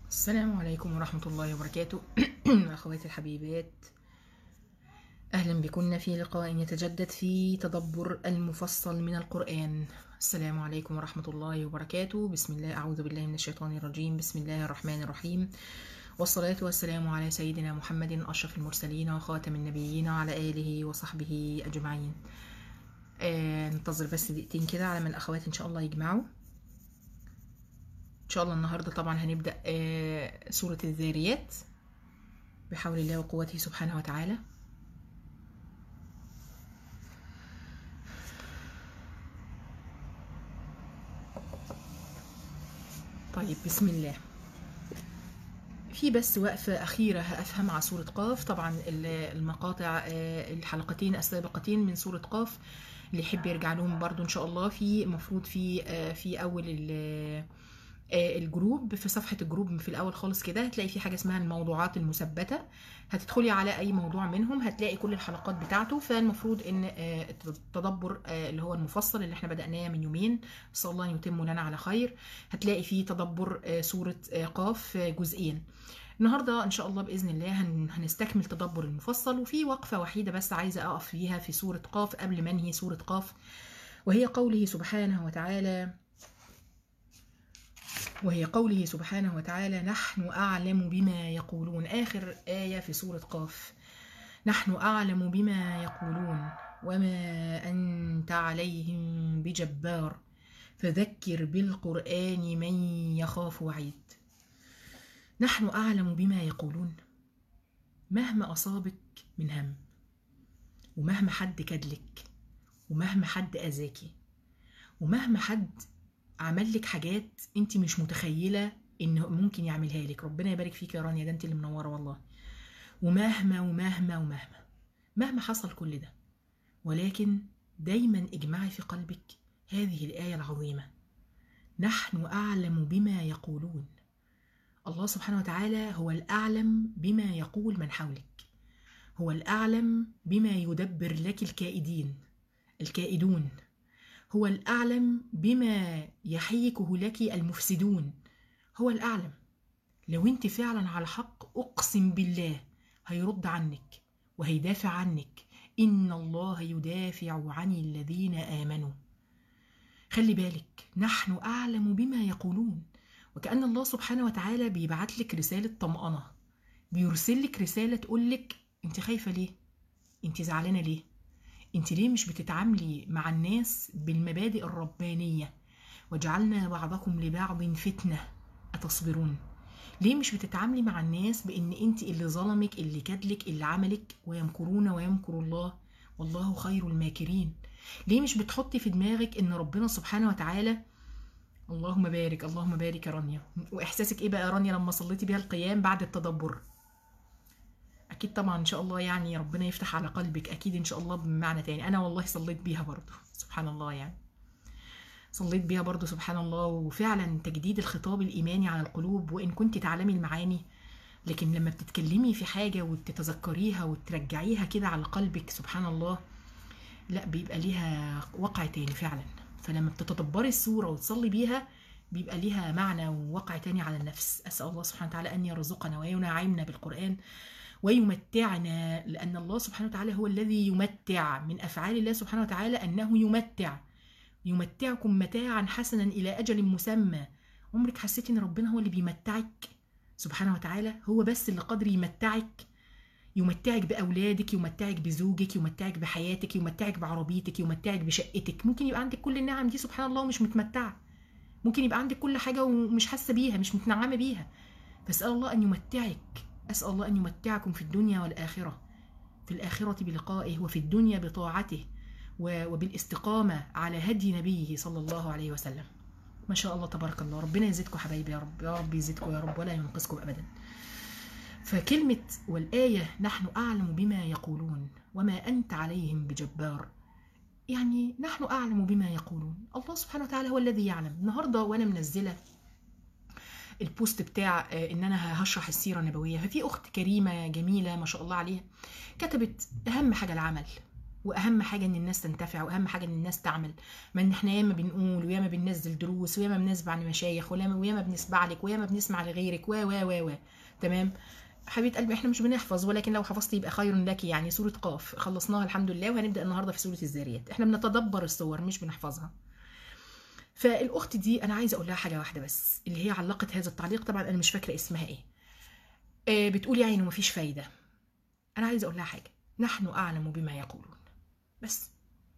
السلام عليكم ورحمة الله وبركاته أخواتي الحبيبات أهلا بكن في لقاء يتجدد في تدبر المفصل من القرآن السلام عليكم ورحمة الله وبركاته بسم الله أعوذ بالله من الشيطان الرجيم بسم الله الرحمن الرحيم والصلاة والسلام على سيدنا محمد أشرف المرسلين وخاتم النبيين وعلى آله وصحبه أجمعين آه ننتظر بس دقيقتين كده على ما الأخوات إن شاء الله يجمعوا ان شاء الله النهارده طبعا هنبدا آه، سوره الذاريات بحول الله وقوته سبحانه وتعالى طيب بسم الله في بس وقفة أخيرة هقفها مع سورة قاف طبعا ال- المقاطع آه، الحلقتين السابقتين من سورة قاف اللي يحب يرجع لهم برضو إن شاء الله في المفروض في آه، في أول ال- آه، الجروب في صفحة الجروب في الأول خالص كده هتلاقي في حاجة اسمها الموضوعات المثبتة هتدخلي على أي موضوع منهم هتلاقي كل الحلقات بتاعته فالمفروض إن آه، التدبر آه، اللي هو المفصل اللي احنا بدأناه من يومين نسأل الله أن يتم لنا على خير هتلاقي فيه تدبر آه، سورة آه، قاف آه، جزئين النهارده ان شاء الله باذن الله هن- هنستكمل تدبر المفصل وفي وقفه وحيده بس عايزه اقف فيها في سوره قاف قبل ما انهي سوره قاف وهي قوله سبحانه وتعالى وهي قوله سبحانه وتعالى نحن أعلم بما يقولون آخر آية في سورة قاف نحن أعلم بما يقولون وما أنت عليهم بجبار فذكر بالقرآن من يخاف وعيد نحن أعلم بما يقولون مهما أصابك من هم ومهما حد كدلك ومهما حد أذاكي ومهما حد عمل لك حاجات انت مش متخيله انه ممكن يعملها لك ربنا يبارك فيك يا رانيا ده انت اللي منوره والله ومهما ومهما ومهما مهما حصل كل ده ولكن دايما اجمعي في قلبك هذه الايه العظيمه نحن اعلم بما يقولون الله سبحانه وتعالى هو الاعلم بما يقول من حولك هو الاعلم بما يدبر لك الكائدين الكائدون هو الأعلم بما يحيكه لك المفسدون هو الأعلم لو انت فعلا على حق أقسم بالله هيرد عنك وهيدافع عنك إن الله يدافع عن الذين آمنوا خلي بالك نحن أعلم بما يقولون وكأن الله سبحانه وتعالى بيبعت لك رسالة طمأنة بيرسل لك رسالة تقول لك انت خايفة ليه انت زعلانة ليه انت ليه مش بتتعاملي مع الناس بالمبادئ الربانية وجعلنا بعضكم لبعض فتنة أتصبرون ليه مش بتتعاملي مع الناس بان انت اللي ظلمك اللي كدلك اللي عملك ويمكرون ويمكر الله والله خير الماكرين ليه مش بتحطي في دماغك ان ربنا سبحانه وتعالى اللهم بارك اللهم بارك يا رانيا واحساسك ايه بقى يا رانيا لما صليتي بيها القيام بعد التدبر اكيد طبعا ان شاء الله يعني ربنا يفتح على قلبك اكيد ان شاء الله بمعنى تاني انا والله صليت بيها برضو سبحان الله يعني صليت بيها برضو سبحان الله وفعلا تجديد الخطاب الايماني على القلوب وان كنت تعلمي المعاني لكن لما بتتكلمي في حاجه وتتذكريها وترجعيها كده على قلبك سبحان الله لا بيبقى ليها وقع تاني فعلا فلما بتتدبري السوره وتصلي بيها بيبقى ليها معنى ووقع تاني على النفس اسال الله سبحانه وتعالى ان يرزقنا وينعمنا بالقران ويمتعنا لأن الله سبحانه وتعالى هو الذي يمتع من أفعال الله سبحانه وتعالى أنه يمتع يمتعكم متاعا حسنا إلى أجل مسمى عمرك حسيتي إن ربنا هو اللي بيمتعك سبحانه وتعالى هو بس اللي قادر يمتعك يمتعك بأولادك يمتعك بزوجك يمتعك بحياتك يمتعك بعربيتك يمتعك بشقتك ممكن يبقى عندك كل النعم دي سبحان الله ومش متمتعة ممكن يبقى عندك كل حاجة ومش حاسة بيها مش متنعمة بيها فاسأل الله أن يمتعك أسأل الله أن يمتعكم في الدنيا والآخرة في الآخرة بلقائه وفي الدنيا بطاعته و- وبالاستقامة على هدي نبيه صلى الله عليه وسلم ما شاء الله تبارك الله ربنا يزيدكم حبايبي يا رب يا رب يزيدكم يا رب ولا ينقصكم أبدا فكلمة والآية نحن أعلم بما يقولون وما أنت عليهم بجبار يعني نحن أعلم بما يقولون الله سبحانه وتعالى هو الذي يعلم النهاردة وأنا منزلة البوست بتاع آه، ان انا هشرح السيره النبويه ففي اخت كريمه جميله ما شاء الله عليها كتبت اهم حاجه العمل واهم حاجه ان الناس تنتفع واهم حاجه ان الناس تعمل ما ان احنا ياما بنقول وياما بننزل دروس وياما بنسمع لمشايخ وياما وياما بنسمع لك وياما بنسمع لغيرك و و و و تمام حبيبه قلبي احنا مش بنحفظ ولكن لو حفظت يبقى خير لك يعني سوره قاف خلصناها الحمد لله وهنبدا النهارده في سوره الذاريات احنا بنتدبر الصور مش بنحفظها فالاخت دي انا عايزه اقول لها حاجه واحده بس اللي هي علقت هذا التعليق طبعا انا مش فاكره اسمها ايه آه بتقول يعني مفيش فايده انا عايزه اقول لها حاجه نحن اعلم بما يقولون بس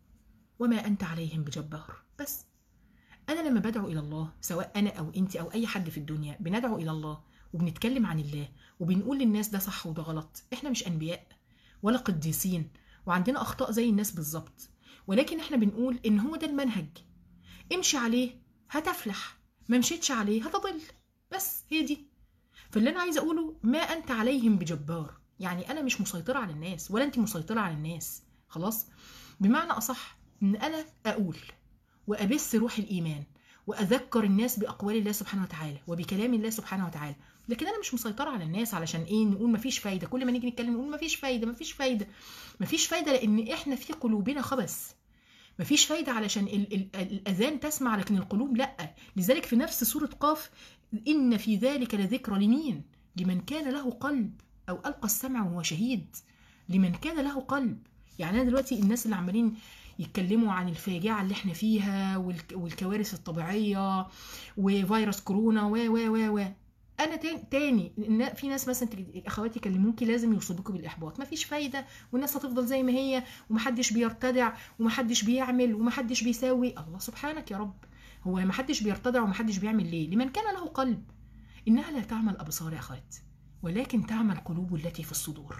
وما انت عليهم بجبار بس انا لما بدعو الى الله سواء انا او انت او اي حد في الدنيا بندعو الى الله وبنتكلم عن الله وبنقول للناس ده صح وده غلط احنا مش انبياء ولا قديسين وعندنا اخطاء زي الناس بالظبط ولكن احنا بنقول ان هو ده المنهج امشي عليه هتفلح ما مشيتش عليه هتضل بس هي دي فاللي انا عايزه اقوله ما انت عليهم بجبار يعني انا مش مسيطره على الناس ولا انت مسيطره على الناس خلاص بمعنى اصح ان انا اقول وابث روح الايمان واذكر الناس باقوال الله سبحانه وتعالى وبكلام الله سبحانه وتعالى لكن انا مش مسيطره على الناس علشان ايه نقول مفيش فايده كل ما نيجي نتكلم نقول مفيش فايده مفيش فايده مفيش فايده لان احنا في قلوبنا خبث مفيش فايدة علشان ال ال الأذان تسمع لكن القلوب لأ لذلك في نفس سورة قاف إن في ذلك لذكرى لمين لمن كان له قلب أو ألقى السمع وهو شهيد لمن كان له قلب يعني أنا دلوقتي الناس اللي عمالين يتكلموا عن الفاجعة اللي احنا فيها والكوارث الطبيعية وفيروس كورونا و و و و انا تاني في ناس مثلا اخواتي يكلموكي لازم يوصلوكوا بالاحباط مفيش فايده والناس هتفضل زي ما هي ومحدش بيرتدع ومحدش بيعمل ومحدش بيساوي الله سبحانك يا رب هو محدش بيرتدع ومحدش بيعمل ليه لمن كان له قلب انها لا تعمل ابصار يا اخوات ولكن تعمل قلوب التي في الصدور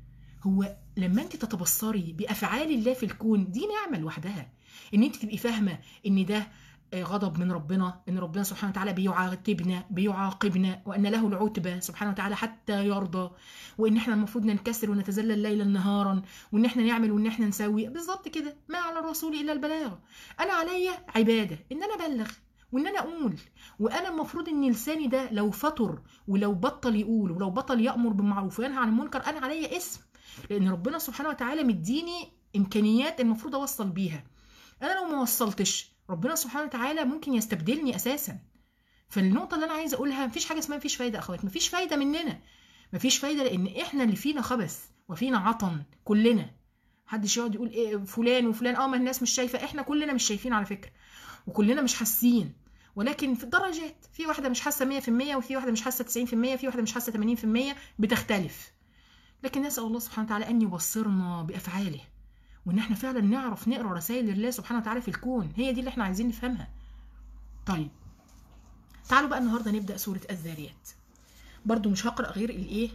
هو لما انت تتبصري بافعال الله في الكون دي نعمه لوحدها ان انت تبقي فاهمه ان ده غضب من ربنا ان ربنا سبحانه وتعالى بيعاتبنا بيعاقبنا وان له العتبه سبحانه وتعالى حتى يرضى وان احنا المفروض ننكسر ونتذلل ليلا نهارا وان احنا نعمل وان احنا نسوي بالظبط كده ما على الرسول الا البلاغ انا عليا عباده ان انا ابلغ وان انا اقول وانا المفروض ان لساني ده لو فطر ولو بطل يقول ولو بطل يامر بالمعروف وينهى عن المنكر انا عليا اسم لان ربنا سبحانه وتعالى مديني امكانيات المفروض اوصل بيها انا لو ما وصلتش ربنا سبحانه وتعالى ممكن يستبدلني اساسا فالنقطه اللي انا عايزه اقولها مفيش حاجه اسمها مفيش فايده اخوات مفيش فايده مننا مفيش فايده لان احنا اللي فينا خبث وفينا عطن كلنا محدش يقعد يقول ايه فلان وفلان اه ما الناس مش شايفه احنا كلنا مش شايفين على فكره وكلنا مش حاسين ولكن في الدرجات في واحده مش حاسه 100% وفي واحده مش حاسه 90% في واحده مش حاسه 80% بتختلف لكن نسال الله سبحانه وتعالى ان يبصرنا بافعاله وان احنا فعلا نعرف نقرا رسائل الله سبحانه وتعالى في الكون هي دي اللي احنا عايزين نفهمها طيب تعالوا بقى النهارده نبدا سوره الذاريات برضو مش هقرا غير الايه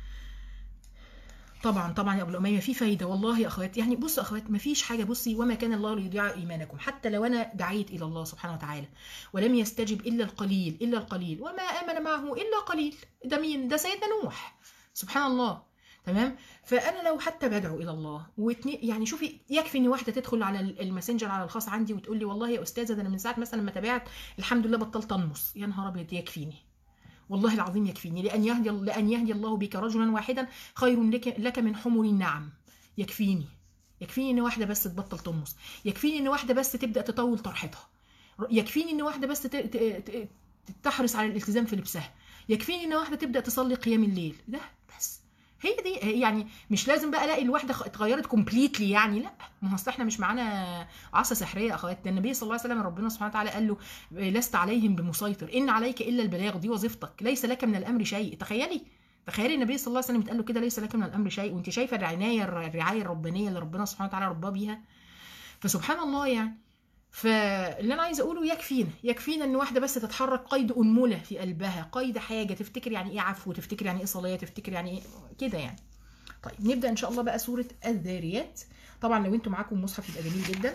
طبعا طبعا يا ابو الاميه في فايده والله يا اخوات يعني بصوا اخوات ما فيش حاجه بصي وما كان الله ليضيع ايمانكم حتى لو انا دعيت الى الله سبحانه وتعالى ولم يستجب الا القليل الا القليل وما امن معه الا قليل ده مين ده سيدنا نوح سبحان الله تمام فانا لو حتى بدعو الى الله واتني يعني شوفي يكفي ان واحده تدخل على الماسنجر على الخاص عندي وتقول لي والله يا استاذه ده انا من ساعه مثلا ما تابعت الحمد لله بطلت انمص يا نهار ابيض يكفيني والله العظيم يكفيني لان يهدي لان يهدي الله بك رجلا واحدا خير لك لك من حمر النعم يكفيني يكفيني ان واحده بس تبطل تنمص يكفيني ان واحده بس تبدا تطول طرحتها يكفيني ان واحده بس تحرص على الالتزام في لبسها يكفيني ان واحده تبدا تصلي قيام الليل ده بس هي دي يعني مش لازم بقى الاقي الواحده اتغيرت كومبليتلي يعني لا ما هو احنا مش معانا عصا سحريه يا اخوات ده النبي صلى الله عليه وسلم ربنا سبحانه وتعالى قال له لست عليهم بمسيطر ان عليك الا البلاغ دي وظيفتك ليس لك من الامر شيء تخيلي تخيلي النبي صلى الله عليه وسلم اتقال له كده ليس لك من الامر شيء وانت شايفه العنايه الرعايه الربانيه اللي ربنا سبحانه وتعالى رباه بيها فسبحان الله يعني فاللي انا عايزه اقوله يكفينا يكفينا ان واحده بس تتحرك قيد انمله في قلبها قيد حاجه تفتكر يعني ايه عفو تفتكر يعني ايه صلاه تفتكر يعني ايه كده يعني طيب نبدا ان شاء الله بقى سوره الذاريات طبعا لو انتم معاكم مصحف يبقى جميل جدا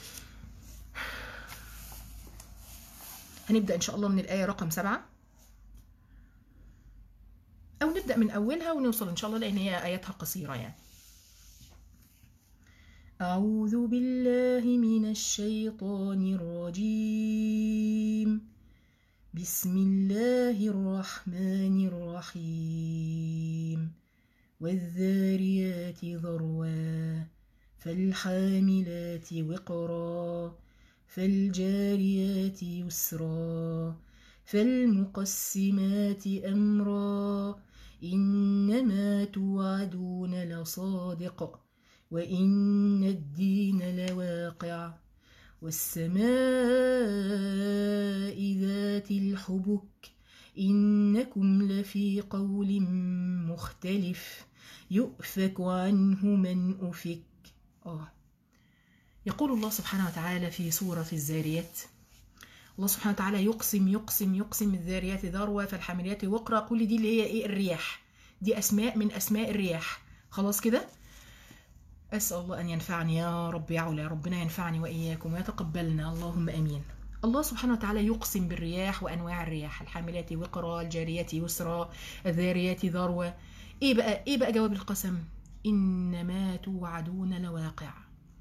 هنبدا ان شاء الله من الايه رقم سبعة او نبدا من اولها ونوصل ان شاء الله لان هي اياتها قصيره يعني أعوذ بالله من الشيطان الرجيم بسم الله الرحمن الرحيم والذاريات ذروا فالحاملات وقرا فالجاريات يسرا فالمقسمات أمرا إنما توعدون لصادق وإن الدين لواقع والسماء ذات الحبك إنكم لفي قول مختلف يؤفك عنه من أفك آه. يقول الله سبحانه وتعالى في سورة الزاريات الله سبحانه وتعالى يقسم يقسم يقسم الذاريات ذروة فالحاملات وقرا كل دي اللي هي ايه الرياح دي اسماء من اسماء الرياح خلاص كده اسال الله ان ينفعني يا رب يا علا ربنا ينفعني واياكم ويتقبلنا اللهم امين الله سبحانه وتعالى يقسم بالرياح وانواع الرياح الحاملات وقرا الجاريات يسرا الذاريات ذروه ايه بقى ايه بقى جواب القسم انما توعدون لواقع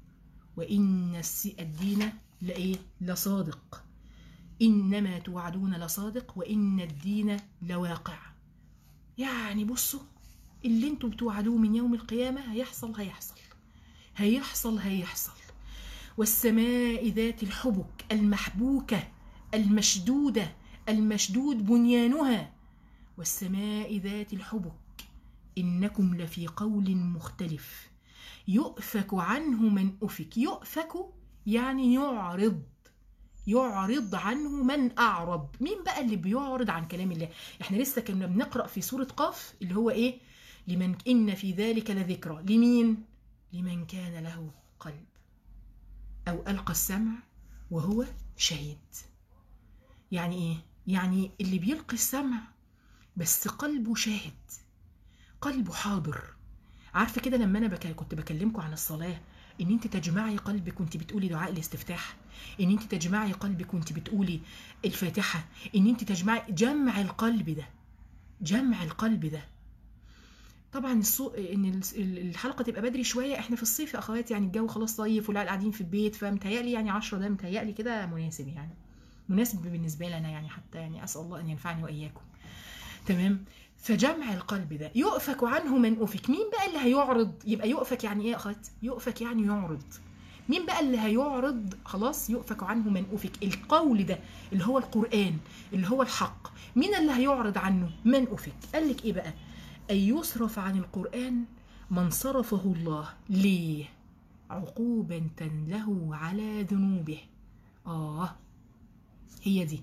وان الدين لايه لصادق إنما توعدون لصادق وإن الدين لواقع يعني بصوا اللي انتوا بتوعدوه من يوم القيامة هيحصل هيحصل هيحصل هيحصل والسماء ذات الحبك المحبوكة المشدودة المشدود بنيانها والسماء ذات الحبك إنكم لفي قول مختلف يؤفك عنه من أفك يؤفك يعني يعرض يعرض عنه من أعرض مين بقى اللي بيعرض عن كلام الله احنا لسه كنا بنقرأ في سورة قاف اللي هو ايه لمن إن في ذلك لذكرى لمين لمن كان له قلب أو ألقى السمع وهو شهيد يعني ايه يعني اللي بيلقي السمع بس قلبه شاهد قلبه حاضر عارفه كده لما انا بك... كنت بكلمكم عن الصلاه ان انت تجمعي قلبك وانت بتقولي دعاء الاستفتاح ان انت تجمعي قلبك وانت بتقولي الفاتحه ان انت تجمعي جمع القلب ده جمع القلب ده طبعا السوق ان الحلقه تبقى بدري شويه احنا في الصيف يا اخواتي يعني الجو خلاص صيف والعيال قاعدين في البيت فمتهيألي يعني 10 ده متهيألي كده مناسب يعني مناسب بالنسبه لنا يعني حتى يعني اسال الله ان ينفعني واياكم تمام فجمع القلب ده يؤفك عنه من أفك مين بقى اللي هيعرض يبقى يؤفك يعني ايه يا اخوات يؤفك يعني يعرض مين بقى اللي هيعرض خلاص يؤفك عنه من أفك القول ده اللي هو القرآن اللي هو الحق مين اللي هيعرض عنه من أفك قال لك ايه بقى أن يصرف عن القرآن من صرفه الله ليه عقوبة له على ذنوبه آه هي دي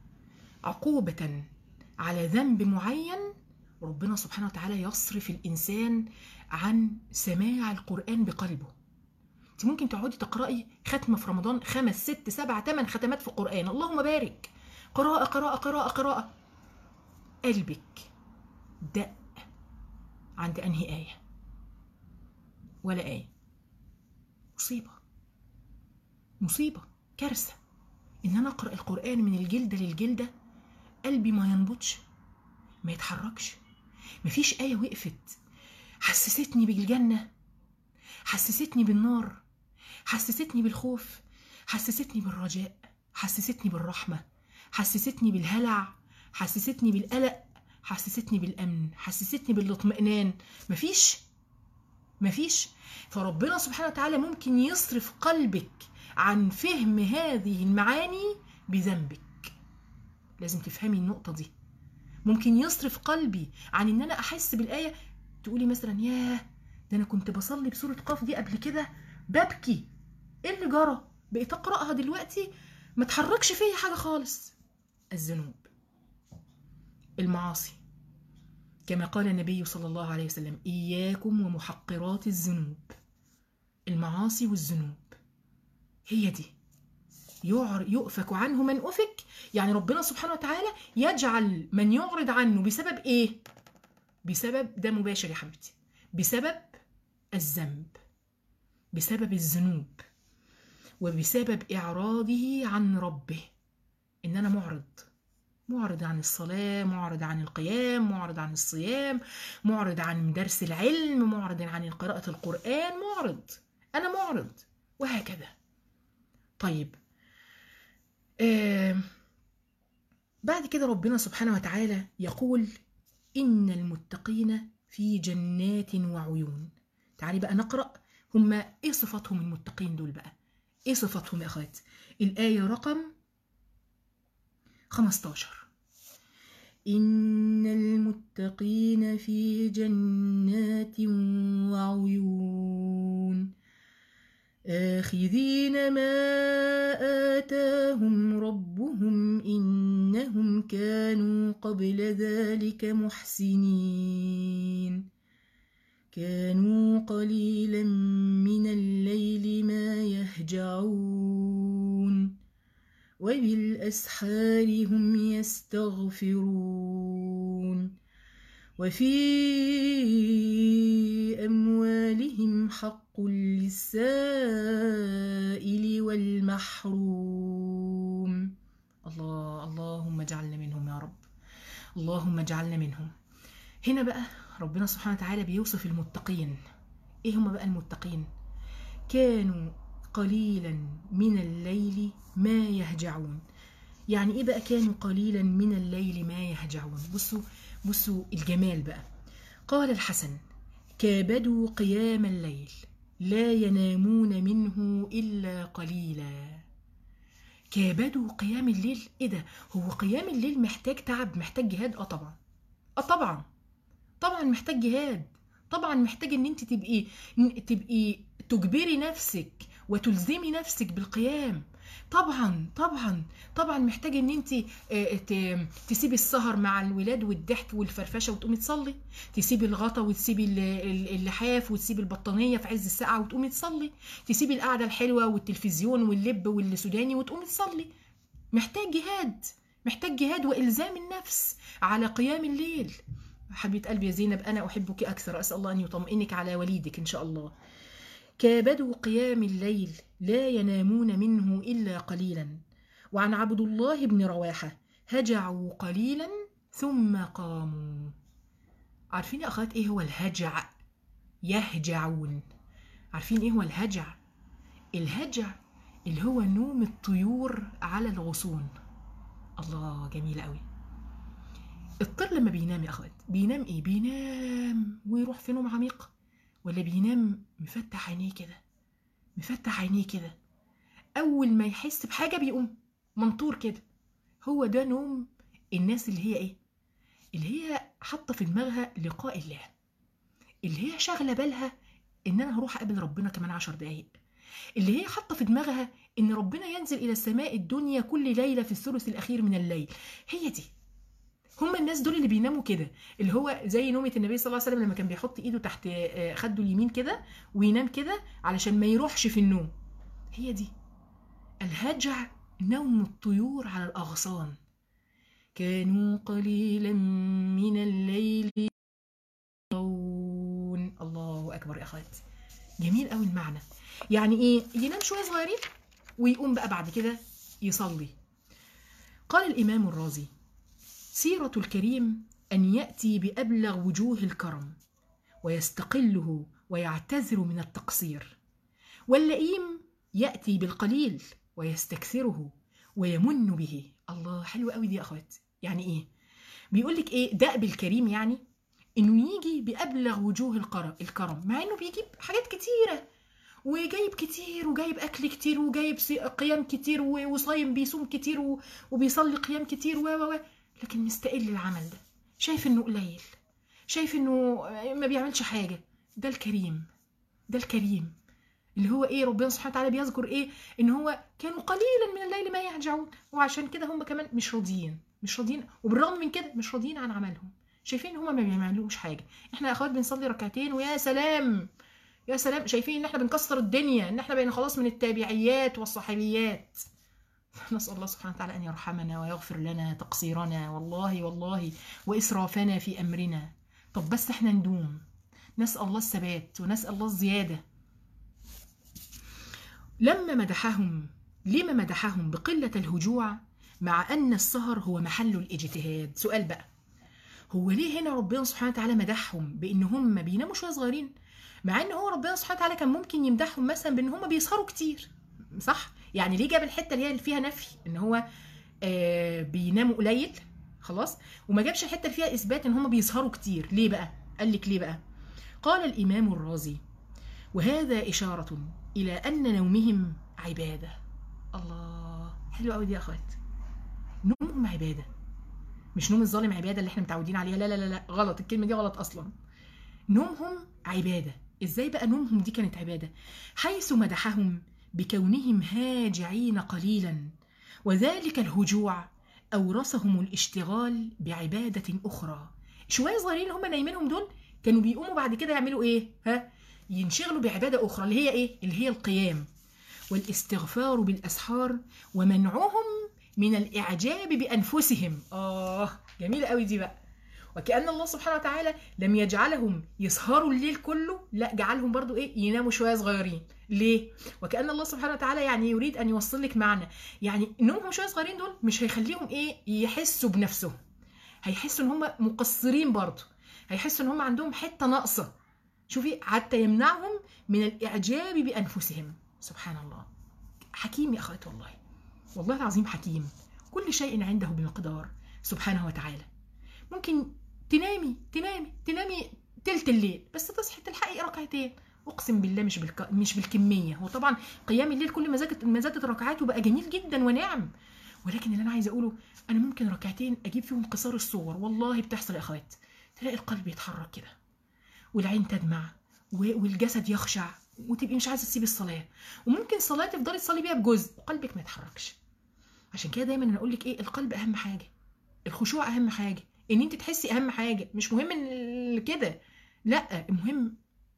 عقوبة على ذنب معين ربنا سبحانه وتعالى يصرف الإنسان عن سماع القرآن بقلبه انت ممكن تقعدي تقرأي ختمة في رمضان خمس ست سبع ثمان ختمات في القرآن اللهم بارك قراءة قراءة قراءة قراءة قلبك دق عند أنهي آية ولا آية مصيبة مصيبة كارثة إن أنا أقرأ القرآن من الجلدة للجلدة قلبي ما ينبضش ما يتحركش مفيش آية وقفت حسستني بالجنة حسستني بالنار حسستني بالخوف حسستني بالرجاء حسستني بالرحمة حسستني بالهلع حسستني بالقلق حسستني بالأمن حسستني بالاطمئنان مفيش مفيش فربنا سبحانه وتعالى ممكن يصرف قلبك عن فهم هذه المعاني بذنبك لازم تفهمي النقطة دي ممكن يصرف قلبي عن ان انا احس بالايه تقولي مثلا ياه ده انا كنت بصلي بسوره قاف دي قبل كده ببكي ايه اللي جرى بقيت اقراها دلوقتي ما تحركش فيا حاجه خالص الذنوب المعاصي كما قال النبي صلى الله عليه وسلم اياكم ومحقرات الذنوب المعاصي والذنوب هي دي يؤفك عنه من أفك يعني ربنا سبحانه وتعالى يجعل من يعرض عنه بسبب إيه؟ بسبب ده مباشر يا حبيبتي بسبب الذنب بسبب الذنوب وبسبب إعراضه عن ربه إن أنا معرض معرض عن الصلاة معرض عن القيام معرض عن الصيام معرض عن درس العلم معرض عن قراءة القرآن معرض أنا معرض وهكذا طيب آه بعد كده ربنا سبحانه وتعالى يقول إن المتقين في جنات وعيون تعالي بقى نقرأ هم ايه صفاتهم المتقين دول بقى ايه صفاتهم يا اخوات الايه رقم 15 إن المتقين في جنات وعيون آخذين ما آتاهم ربهم إنهم كانوا قبل ذلك محسنين كانوا قليلا من الليل ما يهجعون وبالأسحار هم يستغفرون وفي أموالهم حق للسائل والمحروم الله اللهم اجعلنا منهم يا رب اللهم اجعلنا منهم هنا بقى ربنا سبحانه وتعالى بيوصف المتقين ايه هم بقى المتقين كانوا قليلا من الليل ما يهجعون يعني ايه بقى كانوا قليلا من الليل ما يهجعون بصوا بصوا الجمال بقى قال الحسن كابدوا قيام الليل لا ينامون منه الا قليلا كابدوا قيام الليل ايه ده هو قيام الليل محتاج تعب محتاج جهاد اه طبعا اه طبعا طبعا محتاج جهاد طبعا محتاج ان انت تبقي تبقي تجبري نفسك وتلزمي نفسك بالقيام طبعا طبعا طبعا محتاج ان انت تسيبي السهر مع الولاد والضحك والفرفشه وتقومي تصلي تسيبي الغطا وتسيبي اللحاف وتسيبي البطانيه في عز الساعه وتقومي تصلي تسيبي القعده الحلوه والتلفزيون واللب والسوداني وتقومي تصلي محتاج جهاد محتاج جهاد والزام النفس على قيام الليل حبيبه قلبي يا زينب انا احبك اكثر اسال الله ان يطمئنك على وليدك ان شاء الله كابدوا قيام الليل لا ينامون منه الا قليلا وعن عبد الله بن رواحه هجعوا قليلا ثم قاموا عارفين يا اخوات ايه هو الهجع يهجعون عارفين ايه هو الهجع الهجع اللي هو نوم الطيور على الغصون الله جميل قوي الطير لما بينام يا اخوات بينام ايه بينام ويروح في نوم عميق ولا بينام مفتح عينيه كده مفتح عينيه كده اول ما يحس بحاجه بيقوم منطور كده هو ده نوم الناس اللي هي ايه اللي هي حاطه في دماغها لقاء الله اللي هي شاغله بالها ان انا هروح اقابل ربنا كمان عشر دقايق اللي هي حاطه في دماغها ان ربنا ينزل الى السماء الدنيا كل ليله في الثلث الاخير من الليل هي دي هم الناس دول اللي بيناموا كده اللي هو زي نومة النبي صلى الله عليه وسلم لما كان بيحط ايده تحت خده اليمين كده وينام كده علشان ما يروحش في النوم هي دي الهجع نوم الطيور على الأغصان كانوا قليلا من الليل يهجعون الله أكبر يا أخوات جميل قوي المعنى يعني إيه ينام شوية صغيرين ويقوم بقى بعد كده يصلي قال الإمام الرازي سيرة الكريم أن يأتي بأبلغ وجوه الكرم ويستقله ويعتذر من التقصير واللئيم يأتي بالقليل ويستكثره ويمن به الله حلو قوي دي يا أخوات يعني إيه بيقول لك إيه دأب الكريم يعني إنه يجي بأبلغ وجوه الكرم الكرم مع إنه بيجيب حاجات كتيرة وجايب كتير وجايب اكل كتير وجايب قيام كتير وصايم بيصوم كتير وبيصلي قيام كتير و و لكن مستقل العمل ده شايف انه قليل شايف انه ما بيعملش حاجه ده الكريم ده الكريم اللي هو ايه ربنا سبحانه وتعالى بيذكر ايه ان هو كانوا قليلا من الليل ما يهجعون وعشان كده هم كمان مش راضيين مش راضيين وبالرغم من كده مش راضيين عن عملهم شايفين ان هم ما بيعملوش حاجه احنا يا اخوات بنصلي ركعتين ويا سلام يا سلام شايفين ان احنا بنكسر الدنيا ان احنا بقينا خلاص من التابعيات والصحابيات نسأل الله سبحانه وتعالى أن يرحمنا ويغفر لنا تقصيرنا والله والله وإسرافنا في أمرنا طب بس احنا ندوم نسأل الله الثبات ونسأل الله الزيادة لما مدحهم لما مدحهم بقلة الهجوع مع أن السهر هو محل الاجتهاد سؤال بقى هو ليه هنا ربنا سبحانه وتعالى مدحهم بأن هم بيناموا شوية صغيرين مع أن هو ربنا سبحانه وتعالى كان ممكن يمدحهم مثلا بأن هم بيسهروا كتير صح يعني ليه جاب الحته اللي هي اللي فيها نفي ان هو آه بيناموا قليل خلاص وما جابش الحته اللي فيها اثبات ان هم بيسهروا كتير ليه بقى قال لك ليه بقى قال الامام الرازي وهذا إشارة إلى أن نومهم عبادة الله حلو قوي دي يا أخوات نومهم عبادة مش نوم الظالم عبادة اللي احنا متعودين عليها لا لا لا, لا. غلط الكلمة دي غلط أصلا نومهم عبادة ازاي بقى نومهم دي كانت عبادة حيث مدحهم بكونهم هاجعين قليلا وذلك الهجوع أورثهم الاشتغال بعبادة أخرى شوية صغيرين اللي هم نايمينهم دول كانوا بيقوموا بعد كده يعملوا ايه ها ينشغلوا بعبادة أخرى اللي هي ايه اللي هي القيام والاستغفار بالأسحار ومنعهم من الإعجاب بأنفسهم آه جميلة قوي دي بقى وكأن الله سبحانه وتعالى لم يجعلهم يسهروا الليل كله لا جعلهم برضو ايه يناموا شويه صغيرين ليه وكأن الله سبحانه وتعالى يعني يريد ان يوصل لك معنى يعني نومهم شويه صغيرين دول مش هيخليهم ايه يحسوا بنفسهم هيحسوا ان هم مقصرين برضو هيحسوا ان هم عندهم حته ناقصه شوفي حتى يمنعهم من الاعجاب بانفسهم سبحان الله حكيم يا اخوات والله والله العظيم حكيم كل شيء عنده بمقدار سبحانه وتعالى ممكن تنامي تنامي تنامي تلت الليل بس تصحي تلحقي ركعتين اقسم بالله مش بالك... مش بالكميه هو طبعا قيام الليل كل ما زادت ما زادت ركعاته بقى جميل جدا ونعم ولكن اللي انا عايزه اقوله انا ممكن ركعتين اجيب فيهم قصار الصور والله بتحصل يا اخوات تلاقي القلب يتحرك كده والعين تدمع والجسد يخشع وتبقي مش عايزه تسيبي الصلاه وممكن صلاه تفضلي تصلي بيها بجزء وقلبك ما يتحركش عشان كده دايما انا اقول لك ايه القلب اهم حاجه الخشوع اهم حاجه ان انت تحسي اهم حاجه مش مهم ان كده لا المهم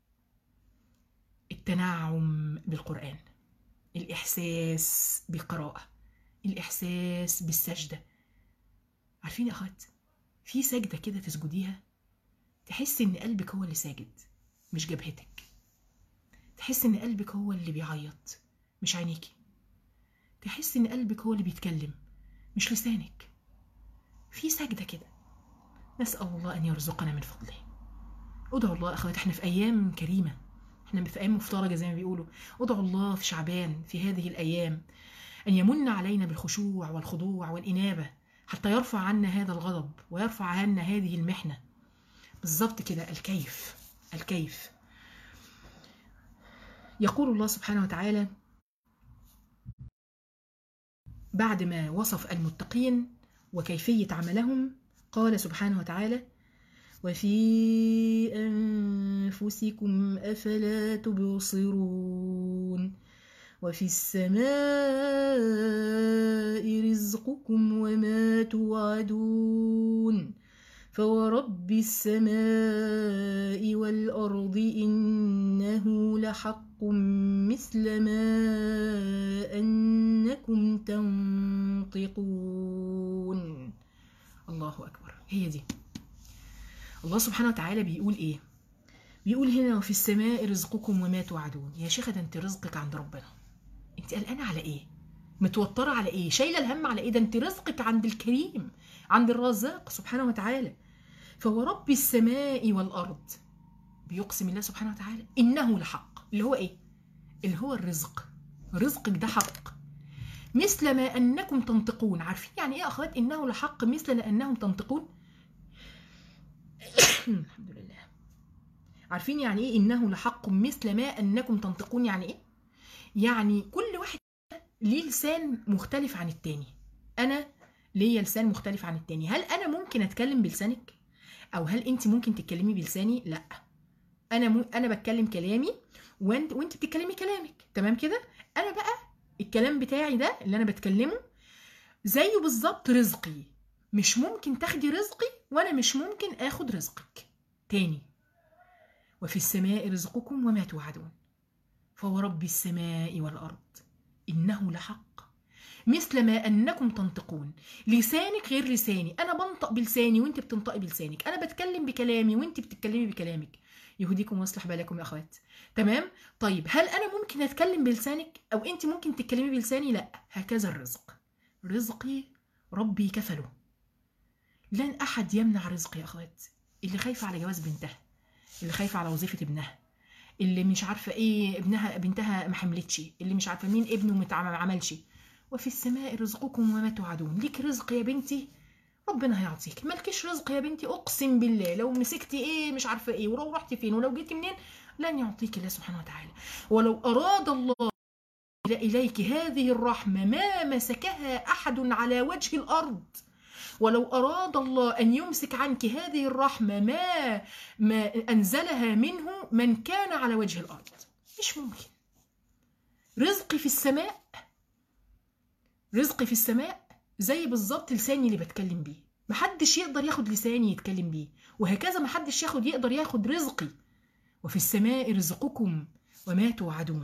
التنعم بالقران الاحساس بالقراءه الاحساس بالسجده عارفين يا اخوات في سجده كده تسجديها تحسي ان قلبك هو اللي ساجد مش جبهتك تحس ان قلبك هو اللي بيعيط مش عينيكي تحس ان قلبك هو اللي بيتكلم مش لسانك في سجده كده نسال الله ان يرزقنا من فضله ادعوا الله اخوات احنا في ايام كريمه احنا في ايام مفترجه زي ما بيقولوا ادعوا الله في شعبان في هذه الايام ان يمن علينا بالخشوع والخضوع والانابه حتى يرفع عنا هذا الغضب ويرفع عنا هذه المحنه بالظبط كده الكيف الكيف يقول الله سبحانه وتعالى بعد ما وصف المتقين وكيفية عملهم قال سبحانه وتعالى وفي أنفسكم أفلا تبصرون وفي السماء رزقكم وما توعدون فورب السماء والأرض إنه لحق مثل ما أنكم تنطقون الله أكبر هي دي الله سبحانه وتعالى بيقول إيه بيقول هنا وفي السماء رزقكم وما توعدون يا شيخة ده انت رزقك عند ربنا انت قلقانة على ايه متوترة على ايه شايلة الهم على ايه ده انت رزقك عند الكريم عند الرزاق سبحانه وتعالى فهو رب السماء والأرض بيقسم الله سبحانه وتعالى إنه لحق اللي هو إيه؟ اللي هو الرزق رزقك ده حق مثل ما أنكم تنطقون عارفين يعني إيه أخوات إنه لحق مثل أنهم تنطقون الحمد لله عارفين يعني إيه إنه لحق مثل ما أنكم تنطقون يعني إيه؟ يعني كل واحد ليه لسان مختلف عن التاني أنا ليا لسان مختلف عن التاني هل أنا ممكن أتكلم بلسانك؟ او هل انت ممكن تتكلمي بلساني لا انا م... انا بتكلم كلامي وانت وانت بتتكلمي كلامك تمام كده انا بقى الكلام بتاعي ده اللي انا بتكلمه زيه بالظبط رزقي مش ممكن تاخدي رزقي وانا مش ممكن اخد رزقك تاني وفي السماء رزقكم وما توعدون فهو رب السماء والارض انه لحق مثل ما انكم تنطقون لسانك غير لساني انا بنطق بلساني وانت بتنطقي بلسانك انا بتكلم بكلامي وانت بتتكلمي بكلامك يهديكم ويصلح بالكم يا اخوات تمام طيب هل انا ممكن اتكلم بلسانك او انت ممكن تتكلمي بلساني لا هكذا الرزق رزقي ربي كفله لن احد يمنع رزقي يا اخوات اللي خايفه على جواز بنتها اللي خايفه على وظيفه ابنها اللي مش عارفه ايه ابنها بنتها ما حملتش اللي مش عارفه مين ابنه ما عملش وفي السماء رزقكم وما توعدون ليك رزق يا بنتي ربنا هيعطيك مالكيش رزق يا بنتي اقسم بالله لو مسكتي ايه مش عارفه ايه ولو رحتي فين ولو جيتي منين لن يعطيك الله سبحانه وتعالى ولو أراد الله إليك هذه الرحمة ما مسكها أحد على وجه الأرض ولو أراد الله أن يمسك عنك هذه الرحمة ما, ما أنزلها منه من كان على وجه الأرض مش ممكن رزقي في السماء رزقي في السماء زي بالظبط لساني اللي بتكلم بيه محدش يقدر ياخد لساني يتكلم بيه وهكذا محدش ياخد يقدر ياخد رزقي وفي السماء رزقكم وما توعدون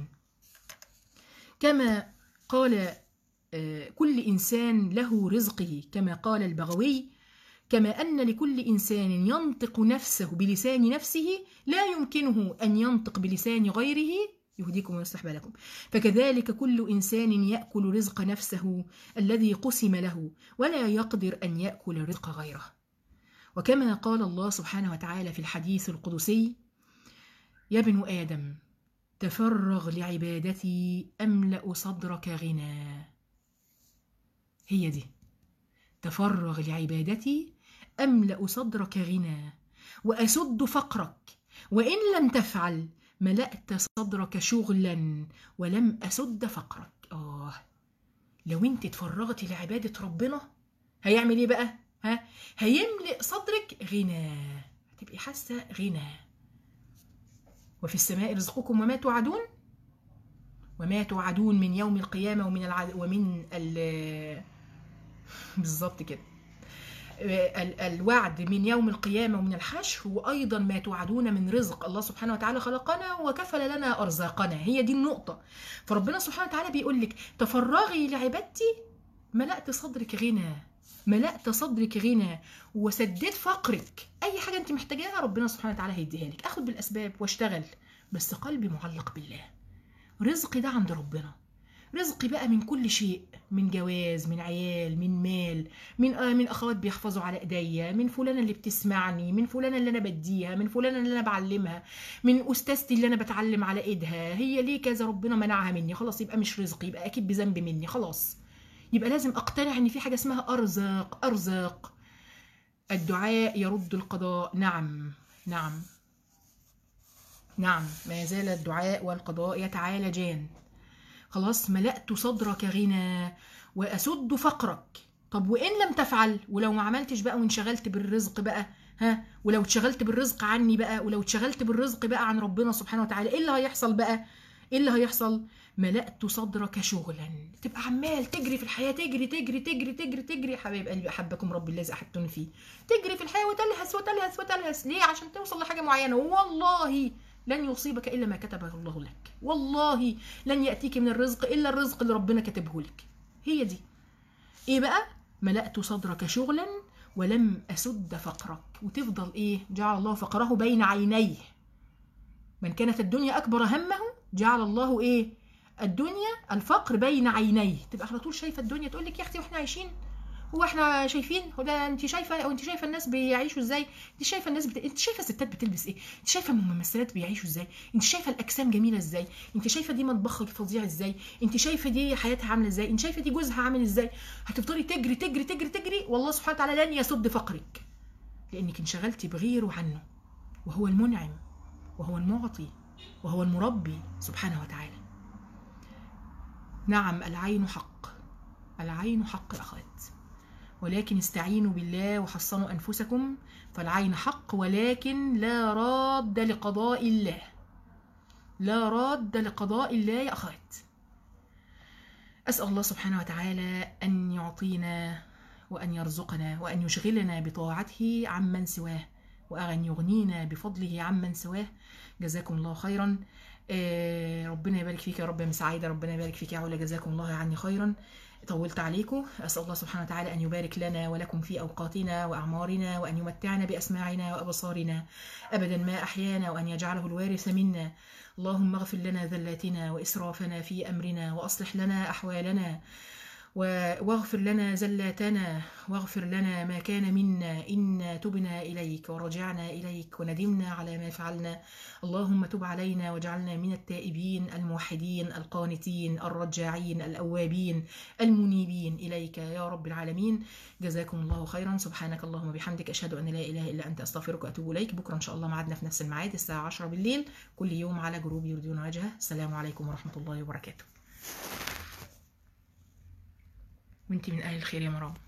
كما قال كل إنسان له رزقه كما قال البغوي كما أن لكل إنسان ينطق نفسه بلسان نفسه لا يمكنه أن ينطق بلسان غيره يهديكم ويصلح بالكم فكذلك كل إنسان يأكل رزق نفسه الذي قسم له ولا يقدر أن يأكل رزق غيره وكما قال الله سبحانه وتعالى في الحديث القدسي يا ابن آدم تفرغ لعبادتي أملأ صدرك غنى هي دي تفرغ لعبادتي أملأ صدرك غنى وأسد فقرك وإن لم تفعل ملأت صدرك شغلا ولم أسد فقرك آه لو انت اتفرغتي لعبادة ربنا هيعمل ايه بقى؟ ها؟ هيملئ صدرك غنى هتبقي حاسة غنى وفي السماء رزقكم وما توعدون وما توعدون من يوم القيامة ومن العد... ومن ال... بالظبط كده ال- الوعد من يوم القيامة ومن الحشر وأيضا ما توعدون من رزق الله سبحانه وتعالى خلقنا وكفل لنا أرزاقنا هي دي النقطة فربنا سبحانه وتعالى بيقول لك تفرغي لعبادتي ملأت صدرك غنى ملأت صدرك غنى وسديت فقرك أي حاجة أنت محتاجاها ربنا سبحانه وتعالى هيديها لك أخد بالأسباب واشتغل بس قلبي معلق بالله رزقي ده عند ربنا رزقي بقى من كل شيء من جواز من عيال من مال من آه من اخوات بيحفظوا على ايديا من فلانه اللي بتسمعني من فلانه اللي انا بديها من فلانه اللي انا بعلمها من استاذتي اللي انا بتعلم على ايدها هي ليه كذا ربنا منعها مني خلاص يبقى مش رزقي يبقى اكيد بذنب مني خلاص يبقى لازم اقتنع ان في حاجه اسمها ارزاق ارزاق الدعاء يرد القضاء نعم نعم نعم ما زال الدعاء والقضاء يتعالجان خلاص ملأت صدرك غنى وأسد فقرك طب وإن لم تفعل ولو ما عملتش بقى وانشغلت بالرزق بقى ها ولو اتشغلت بالرزق عني بقى ولو اتشغلت بالرزق بقى عن ربنا سبحانه وتعالى ايه اللي هيحصل بقى ايه اللي هيحصل ملأت صدرك شغلا تبقى عمال تجري في الحياة تجري تجري تجري تجري تجري يا حبايب قلبي أحبكم رب الذي أحبتني فيه تجري في الحياة وتلهس وتلهس وتلهس ليه عشان توصل لحاجة معينة والله لن يصيبك إلا ما كتبه الله لك والله لن يأتيك من الرزق إلا الرزق اللي ربنا كتبه لك هي دي إيه بقى ملأت صدرك شغلا ولم أسد فقرك وتفضل إيه جعل الله فقره بين عينيه من كانت الدنيا أكبر همه جعل الله إيه الدنيا الفقر بين عينيه تبقى على طول شايفة الدنيا تقول لك يا أختي وإحنا عايشين هو احنا شايفين هو ده انت شايفه او انت شايفه الناس بيعيشوا ازاي انت شايفه الناس بت... انت شايفه الستات بتلبس ايه انت شايفه الممثلات بيعيشوا ازاي انت شايفه الاجسام جميله ازاي انت شايفه دي مطبخها فظيع ازاي انت شايفه دي حياتها عامله ازاي انت شايفه دي جوزها عامل ازاي هتفضلي تجري تجري تجري تجري والله سبحانه وتعالى لن يسد فقرك لانك انشغلتي بغيره عنه وهو المنعم وهو المعطي وهو المربي سبحانه وتعالى نعم العين حق العين حق يا اخوات ولكن استعينوا بالله وحصنوا أنفسكم فالعين حق ولكن لا راد لقضاء الله لا راد لقضاء الله يا أخوات أسأل الله سبحانه وتعالى أن يعطينا وأن يرزقنا وأن يشغلنا بطاعته عمن سواه وأن يغنينا بفضله عمن سواه جزاكم الله خيرا آه ربنا يبارك فيك يا رب يا مسعيدة ربنا يبارك فيك يا علا جزاكم الله عني خيرا طولت عليكم أسأل الله سبحانه وتعالى أن يبارك لنا ولكم في أوقاتنا وأعمارنا وأن يمتعنا بأسماعنا وأبصارنا أبدا ما أحيانا وأن يجعله الوارث منا اللهم اغفر لنا ذلاتنا وإسرافنا في أمرنا وأصلح لنا أحوالنا واغفر لنا زلاتنا واغفر لنا ما كان منا إنا تبنا إليك ورجعنا إليك وندمنا على ما فعلنا اللهم تب علينا واجعلنا من التائبين الموحدين القانتين الرجاعين الأوابين المنيبين إليك يا رب العالمين جزاكم الله خيرا سبحانك اللهم وبحمدك أشهد أن لا إله إلا أنت أستغفرك وأتوب إليك بكرة إن شاء الله معادنا في نفس الميعاد الساعة 10 بالليل كل يوم على جروب يريدون وجهه السلام عليكم ورحمة الله وبركاته وانت من أهل الخير يا مرام